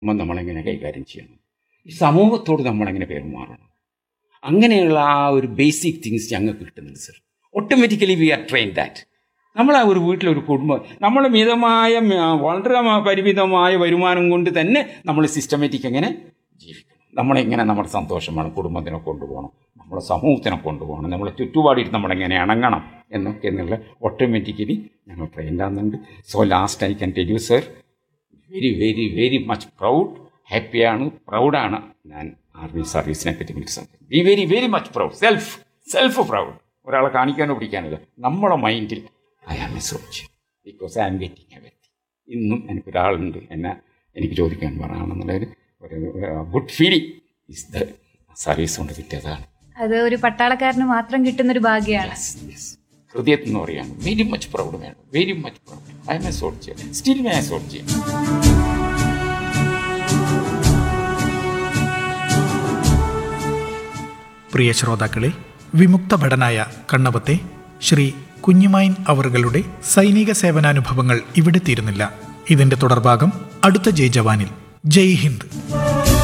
നമ്മൾ നമ്മളെങ്ങനെ കൈകാര്യം ചെയ്യണം ഈ സമൂഹത്തോട് നമ്മളെങ്ങനെ പെരുമാറണം അങ്ങനെയുള്ള ആ ഒരു ബേസിക് തിങ്സ് ഞങ്ങൾക്ക് കിട്ടുന്നുണ്ട് sir automatically we are train that നമ്മൾ ആ ഒരു വീട്ടിലൊരു കുടുംബം നമ്മൾ മിതമായ മ- വളരെ മ- പരിമിതമായ വരുമാനം കൊണ്ട് തന്നെ നമ്മൾ സിസ്റ്റമാറ്റിക് എങ്ങനെ ജീവിക്കണം നമ്മളെങ്ങനെ നമ്മുടെ സന്തോഷമാണ് കുടുംബത്തിനെ കൊണ്ടുപോകണം നമ്മളെ സമൂഹത്തിനെ കൊണ്ടുപോകണം നമ്മളെ ചുറ്റുപാടിയിട്ട് നമ്മളെങ്ങനെ ഇണങ്ങണം എന്നൊക്കെ എന്നുള്ള ഓട്ടോമാറ്റിക്കലി ഞങ്ങൾ ട്രെയിൻഡ് ആകുന്നുണ്ട് so last I can tell you sir very very very much proud ഹാപ്പിയാണ് പ്രൗഡാണ് ഞാൻ ആർമി സർവീസിനെ പറ്റി വിളിച്ചത് be very very much proud self self proud ഒരാളെ കാണിക്കാനോ പിടിക്കാനില്ല നമ്മുടെ മൈൻഡിൽ I am a soldier because I am getting a വ്യക്തി ഇന്നും എനിക്കൊരാളുണ്ട് എന്നെ എനിക്ക് ചോദിക്കാൻ പറയാണെന്നുള്ളൊരു ഒരു good feeling is the service കൊണ്ട് കിട്ടിയതാണ് അത് ഒരു പട്ടാളക്കാരന് മാത്രം കിട്ടുന്ന ഒരു ഭാഗ്യമാണ് യെസ് യെസ് ഹൃദയത്തിൽ നിന്ന് പറയാണ് വെരി മച്ച് പ്രൗഡ് വേണം very much proud I am a soldier still may a soldier പ്രിയ ശ്രോതാക്കളെ വിമുക്ത ഭടനായ കണ്ണപത്തെ ശ്രീ കുഞ്ഞിമായൻ അവറുകളുടെ സൈനിക സേവനാനുഭവങ്ങൾ ഇവിടെ തീരുന്നില്ല ഇതിന്റെ തുടർഭാഗം അടുത്ത ജയ് ജവാനിൽ ജയ് ഹിന്ദ്